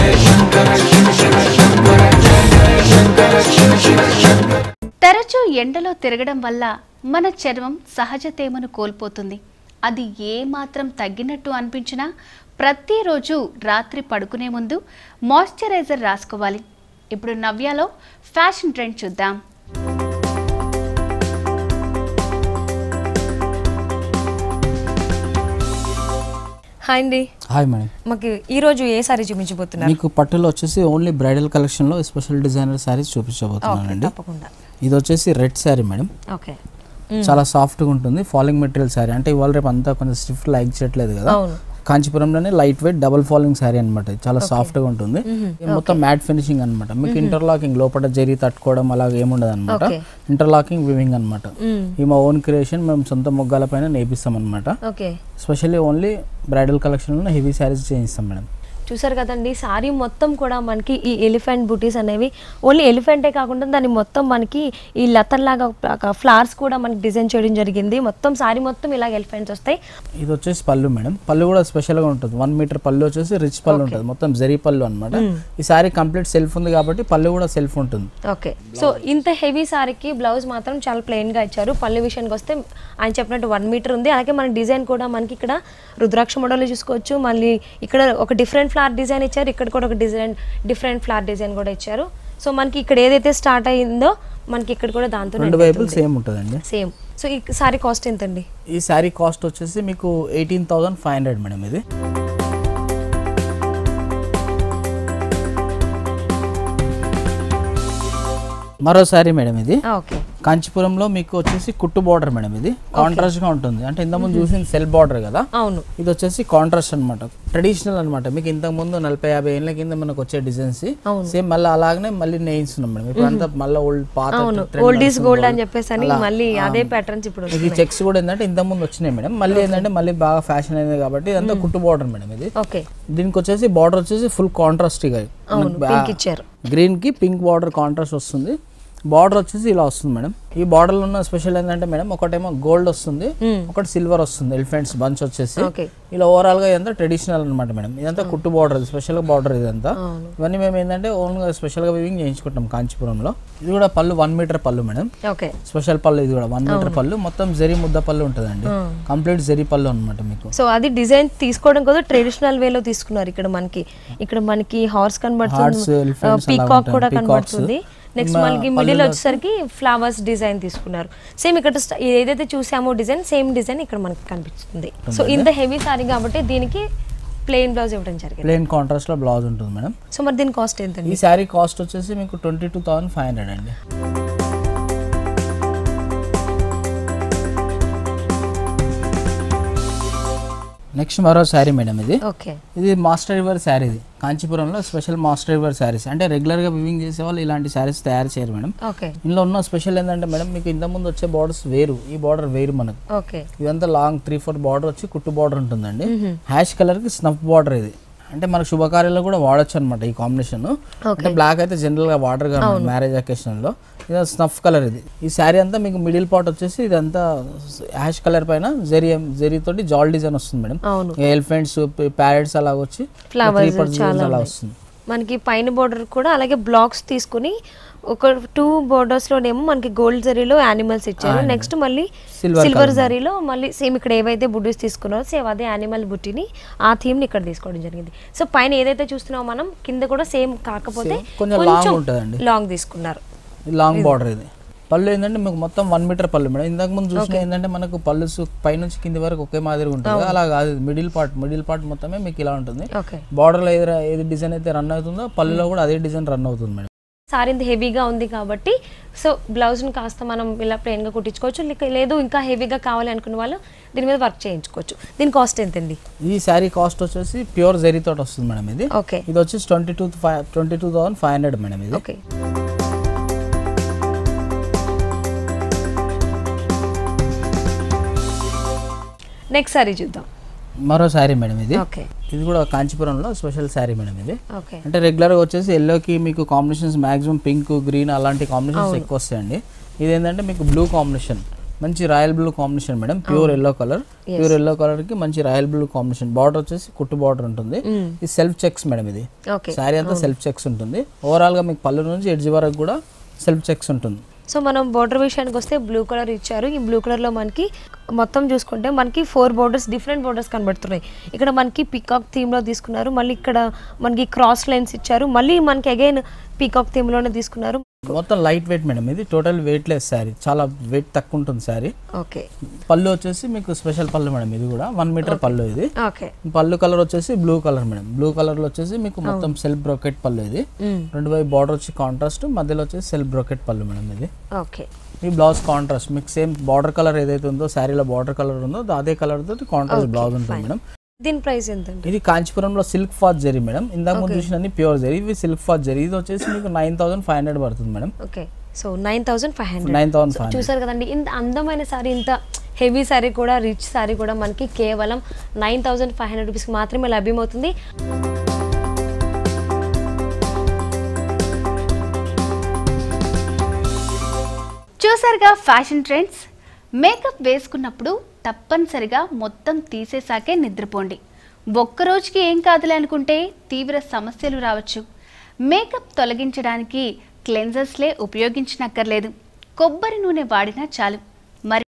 తరచూ ఎండలో తిరగడం వల్ల మన చర్మం సహజ తేమను కోల్పోతుంది అది ఏ మాత్రం తగ్గినట్టు అనిపించినా ప్రతిరోజు రాత్రి పడుకునే ముందు మాయిశ్చరైజర్ రాసుకోవాలి ఇప్పుడు నవ్యాలో ఫ్యాషన్ ట్రెండ్ చూద్దాం హాయ్ అండి హాయ్ మేడం మాకు ఈ రోజు ఏ సారీ చూపించబోతున్నారు మీకు పట్టులో వచ్చేసి ఓన్లీ బ్రైడల్ కలెక్షన్లో స్పెషల్ డిజైనర్ శారీస్ ఓకే చూపించబోతున్నానండి తప్పకుండా ఇది వచ్చేసి రెడ్ శారీ మేడం ఓకే చాలా సాఫ్ట్గా ఉంటుంది ఫాలింగ్ మెటీరియల్ శారీ అంటే ఇవాళ రేపు అంతా కొంచెం స్టిఫ్ లైక్ చేయట్లేదు కదా అవును కాంచీపురంలోనే light weight double falling sari అనమాట చాలా సాఫ్ట్ గా ఉంటుంది ఇది మొత్తం మ్యాట్ ఫినిషింగ్ అన్నమాట మీకు ఇంటర్లాకింగ్ లోపల జరీ తట్టుకోవడం అలాగే ఏముండదు అనమాట Okay. ఇంటర్లాకింగ్ వివింగ్ అనమాట మ్మ్. ఈ మా ఓన్ క్రియేషన్ మేము సొంత మొగ్గాల పైన నేపిస్తాం అనమాట ఓకే స్పెషల్లీ ఓన్లీ బ్రైడల్ కలెక్షన్లో హెవీ శారీస్ చేయిస్తాం మేడం చూసారు కదండి సారీ మొత్తం కూడా మనకి ఈ ఎలిఫెంట్ బూటీస్ అనేవి ఓన్లీ ఎలిఫెంటే కాకుండా దాన్ని మొత్తం మనకి ఈ లతల్లాగా ఫ్లవర్స్ కూడా మనకి డిజైన్ చేయడం జరిగింది మొత్తం సారీ మొత్తం ఇలా ఎలిఫెంట్స్ వస్తాయి ఇది వచ్చేసి పళ్ళు మేడం పళ్ళు కూడా స్పెషల్ గా ఉంటుంది వన్ మీటర్ పళ్ళు వచ్చేసి రిచ్ పళ్ళు ఉంటుంది మొత్తం జరీ పళ్ళు అనమాట ఈ సారీ కంప్లీట్ సెల్ఫ్ ఉంది కాబట్టి పళ్ళు కూడా సెల్ఫ్ ఉంటుంది ఓకే సో ఇంత హెవీ సారీకి బ్లౌజ్ మాత్రం చాలా ప్లెయిన్ గా ఇచ్చారు పళ్ళు విషయానికి వస్తే ఆయన చెప్పినట్టు వన్ మీటర్ ఉంది అలాగే మన డిజైన్ కూడా మనకి ఇక్కడ రుద్రాక్ష మోడల్ చూసుకోవచ్చు మళ్ళీ ఇక్కడ ఒక డిఫరెంట్ ఫ్లవర్ డిజైన్ ఇచ్చారు ఇక్కడ కూడా ఒక డిజైన్ డిఫరెంట్ ఫ్లవర్ డిజైన్ కూడా ఇచ్చారు సో మనకి ఇక్కడ ఏదైతే స్టార్ట్ అయిందో మనకి ఇక్కడ కూడా దాంతో రెండు వైపులు సేమ్ ఉంటుందండి సేమ్ సో ఈ సారీ కాస్ట్ ఎంతండి ఈ శారీ కాస్ట్ వచ్చేసి మీకు eighteen thousand five hundred madam ఇది మరో శారీ మేడం ఇది ఓకే కాంచీపురంలో మీకు వచ్చేసి కుట్టు బార్డర్ మేడం ఇది కాంట్రాస్ట్ గా ఉంటుంది అంటే ఇంతకుముందు చూసింది సెల్ బార్డర్ కదా అవును ఇది వచ్చేసి కాంట్రాస్ట్ అన్నమాట ట్రెడిషనల్ అన్నమాట మీకు ఇంతకు ముందు నలభై యాభై ఏళ్ళ కింద మనకు వచ్చే డిజైన్స్ అవును. సేమ్ మళ్ళీ అలాగనే మళ్ళీ నేయిస్తున్నాం మేడం ఇప్పుడు అంతా మళ్ళీ ఓల్డ్ పాత అవును trend ఓల్డ్ ఈస్ నడుస్తుంది గోల్డ్ అని gold. చెప్పేసి అని అలా, మళ్ళీ ఆ, అదే ప్యాటర్న్స్ ఇప్పుడు మీకు ఈ చెక్స్ కూడా ఏంటంటే ఇంతకు ముందు వచ్చినాయి మేడం మళ్ళీ ఏంటంటే మళ్ళీ బాగా ఫ్యాషన్ అయింది కాబట్టి ఇదంతా కుట్టు బార్డర్ మేడం ఇది ఓకే దీనికి వచ్చేసి బార్డర్ వచ్చేసి ఫుల్ కాంట్రాస్ట్ గా అవును పింక్ ఇచ్చారు గ్రీన్ కి పింక్ బార్డర్ కాంట్రాస్ట్ వస్తుంది బార్డర్ వచ్చేసి ఇలా వస్తుంది మేడం ఈ బార్డర్ లో ఉన్న స్పెషల్ ఏంటంటే మేడం ఒకటేమో గోల్డ్ వస్తుంది ఒకటి సిల్వర్ వస్తుంది ఎలిఫెంట్స్ బంచ్ వచ్చేసి ఓకే ఇలా ఓవరాల్ గా ఇదంతా ట్రెడిషనల్ అనమాట మేడం ఇదంతా కుట్టు బార్డర్ స్పెషల్ గా బార్డర్ ఇదంతా అవును ఇవన్నీ మేము ఏంటంటే ఓన్ గా స్పెషల్ గా వివింగ్ చేయించుకుంటాం కాంచీపురంలో ఇది కూడా పళ్ళు వన్ మీటర్ పళ్ళు మేడం ఓకే స్పెషల్ పళ్ళు ఇది కూడా వన్ మీటర్ పళ్ళు మొత్తం జరీ ముద్ద పళ్ళు ఉంటుందండి కంప్లీట్ జరీ పళ్ళు అనమాట మీకు సో అది డిజైన్ తీసుకోవడం కదా ట్రెడిషనల్ వేలో తీసుకున్నారు ఇక్కడ మనకి ఇక్కడ మనకి హార్స్ Hearts, కనబడుతుంది elephants అలా పీకాక్ ఉంటాయి. కూడా Peacocks. కనబడుతుంది నెక్స్ట్ మా మనకి మిడిల్ వచ్చేసరికి ఫ్లవర్స్ డిజైన్ తీసుకున్నారు సేమ్ ఇక్కడ sta- ఏదైతే చూసామో డిజైన్ సేమ్ డిజైన్ ఇక్కడ మనకి కనిపిస్తుంది సో ఇంత హెవీ సారీ కాబట్టి దీనికి ప్లెయిన్ బ్లౌజ్ ఇవ్వడం జరిగింది ప్లెయిన్ కాంట్రాస్ట్ లో బ్లౌజ్ ఉంటుంది మేడం సో మరి దీని కాస్ట్ ఎంతండి ఈ శారీ కాస్ట్ వచ్చేసి మీకు twenty two thousand five hundred అండి నెక్స్ట్ మరో శారీ మేడం ఇది ఓకే ఇది మాస్టర్ రివర్ శారీ ఇది కాంచీపురంలో స్పెషల్ మాస్టర్ రివర్ శారీస్ అంటే రెగ్యులర్గా వివింగ్ చేసే వాళ్ళు ఇలాంటి శారీస్ తయారు చేయరు మేడం ఓకే ఇందులో ఉన్న స్పెషల్ ఏంటంటే మేడం మీకు ఇంతకుముందు వచ్చే బార్డర్స్ వేరు ఈ బార్డర్ వేరు మనకు ఓకే ఇదంతా లాంగ్ త్రీ ఫోర్ బార్డర్ వచ్చి కుట్టు బార్డర్ ఉంటుందండి హ్యాష్ కలర్ కి స్నఫ్ బార్డర్ ఇది అంటే మనకు శుభకార్యాల్లో కూడా వాడచ్చు అనమాట ఈ కాంబినేషన్ అంటే బ్లాక్ అయితే జనరల్ గా వాటర్ గా మ్యారేజ్ అకేషన్ లో ఇది స్నఫ్ కలర్ ఇది ఈ శారీ అంతా మీకు మిడిల్ పార్ట్ వచ్చేసి ఇదంతా హ్యాష్ కలర్ పైన జెరీ జెరీ తోటి జాల్ డిజైన్ వస్తుంది మేడం అవును ఎలిఫెంట్స్ ప్యారెట్స్ అలా వచ్చి Flowers three parts చాలా అలా ఉన్నాయి. వస్తుంది మనకి పైన బోర్డర్ కూడా అలాగే బ్లాక్స్ తీసుకుని ఒక టూ బోర్డర్స్ లోనేమో మనకి గోల్డ్ జరీలో యానిమల్స్ ఇచ్చారు నెక్స్ట్ మళ్ళీ Silver సిల్వర్ జరీలో మళ్ళీ సేమ్ ఇక్కడ ఏవైతే బుడ్డీస్ తీసుకున్నారో సేమ్ అదే యానిమల్ బుట్టిని ఆ థీమ్ ని ఇక్కడ తీసుకోవడం జరిగింది సో పైన ఏదైతే చూస్తున్నామో మనం కింద కూడా సేమ్ కాకపోతే Same. కొంచెం long ఉంటుందండి. లాంగ్ తీసుకున్నారు ఇది లాంగ్ బార్డర్ ఇది పళ్ళు ఏంటంటే మీకు మొత్తం వన్ మీటర్ పళ్ళు మేడం ఇంతకు ముందు చూసిన ఏంటంటే మనకు పళ్ళు పైనుంచి కింది వరకు ఒకే మాదిరిగా ఉంటుంది అలా కాదు మిడిల్ పార్ట్ మిడిల్ పార్ట్ మొత్తమే మీకు ఇలా ఉంటుంది ఓకే బార్డర్లో ఏది ఏది డిజైన్ అయితే రన్ అవుతుందో పళ్ళులో కూడా అదే డిజైన్ రన్ అవుతుంది మేడం సారీ ఇంత హెవీగా ఉంది కాబట్టి సో బ్లౌజ్ని కాస్త మనం ఇలా ప్లెయిన్గా కుట్టించుకోవచ్చు లేక లేదు ఇంకా హెవీగా కావాలి అనుకున్న వాళ్ళు దీని మీద వర్క్ చేయించుకోవచ్చు దీని కాస్ట్ ఎంతండి ఈ శారీ కాస్ట్ వచ్చేసి ప్యూర్ జరీ తోటి వస్తుంది మేడం ఇది ఓకే ఇది వచ్చేసి twenty two five twenty two thousand five hundred madam ఇది ఓకే నెక్స్ట్ సారీ చూద్దాం మరో శారీ మేడం ఇది ఓకే ఇది కూడా కాంచీపురంలో స్పెషల్ శారీ మేడం ఇది ఓకే అంటే రెగ్యులర్గా వచ్చేసి ఎల్లోకి మీకు కాంబినేషన్స్ మాక్సిమం పింక్ గ్రీన్ అలాంటి కాంబినేషన్స్ ఎక్కువ వస్తాయండి ఇది ఏంటంటే మీకు బ్లూ కాంబినేషన్ మంచి royal blue combination madam pure yellow colour pure yellow colour కి మంచి రాయల్ బ్లూ కాంబినేషన్ బార్డర్ వచ్చేసి కుట్టు బార్డర్ ఉంటుంది ఇది సెల్ఫ్ చెక్స్ మేడం ఇది ఓకే శారీ అంతా సెల్ఫ్ చెక్స్ ఉంటుంది ఓవరాల్ గా మీకు పళ్ళు నుంచి ఎడ్జ్ వరకు కూడా సెల్ఫ్ చెక్స్ ఉంటుంది సో మనం బోర్డర్ విషయానికి వస్తే బ్లూ కలర్ ఇచ్చారు ఈ బ్లూ కలర్లో మనకి మొత్తం చూసుకుంటే మనకి ఫోర్ బోర్డర్స్ డిఫరెంట్ బోర్డర్స్ కనబడుతున్నాయి ఇక్కడ మనకి పికాక్ థీమ్లో తీసుకున్నారు మళ్ళీ ఇక్కడ మనకి క్రాస్ లైన్స్ ఇచ్చారు మళ్ళీ మనకి అగైన్ పీకాక్ థీమ్లోనే తీసుకున్నారు మొత్తం లైట్ వెయిట్ మేడం ఇది టోటల్ వెయిట్ లెస్ శారీ చాలా వెయిట్ తక్కువ ఉంటుంది శారీ ఓకే పళ్ళు వచ్చేసి మీకు స్పెషల్ పళ్ళు మేడం ఇది కూడా వన్ మీటర్ పళ్ళు ఇది ఓకే పళ్ళు కలర్ వచ్చేసి blue colour madam blue colour లో వచ్చేసి మీకు మొత్తం సెల్ఫ్ బ్రోకెట్ పళ్ళు ఇది రెండు వైపు బార్డర్ వచ్చి కాంట్రాస్ట్ మధ్యలో వచ్చేసి సెల్ఫ్ బ్రోకెట్ పళ్ళు మేడం ఇది ఓకే ఈ బ్లౌజ్ కాంట్రాస్ట్ మీకు సేమ్ బార్డర్ కలర్ ఏదైతే ఉందో శారీలో బార్డర్ కలర్ ఉందో అదే కలర్ తోటి కాంట్రాస్ట్ బ్లౌజ్ ఉంటుంది మేడం దీని ప్రైస్ ఎంత అండి ఇది కాంచీపురంలో సిల్క్ ఫాత్ జరీ మేడం ఇందాక ముందు చూసిన ప్యూర్ జరీ ఇవి సిల్క్ ఫాత్ జరీ ఇది వచ్చేసి మీకు నైన్ థౌసండ్ ఫైవ్ హండ్రెడ్ పడుతుంది madam okay so nine thousand five hundred nine thousand five చూసారు కదండి ఇంత అందమైన సారీ ఇంత హెవీ సారీ కూడా రిచ్ సారీ కూడా మనకి కేవలం నైన్ థౌజండ్ ఫైవ్ హండ్రెడ్ రూపీస్కి మాత్రమే లభ్యమవుతుంది చూసారుగా ఫ్యాషన్ ట్రెండ్స్ మేకప్ వేసుకున్నప్పుడు తప్పనిసరిగా మొత్తం తీసేసాకే నిద్రపోండి ఒక్క రోజుకి ఏం కాదులే అనుకుంటే తీవ్ర సమస్యలు రావచ్చు మేకప్ తొలగించడానికి క్లెన్జర్స్లే ఉపయోగించనక్కర్లేదు కొబ్బరి నూనె వాడినా చాలు మరి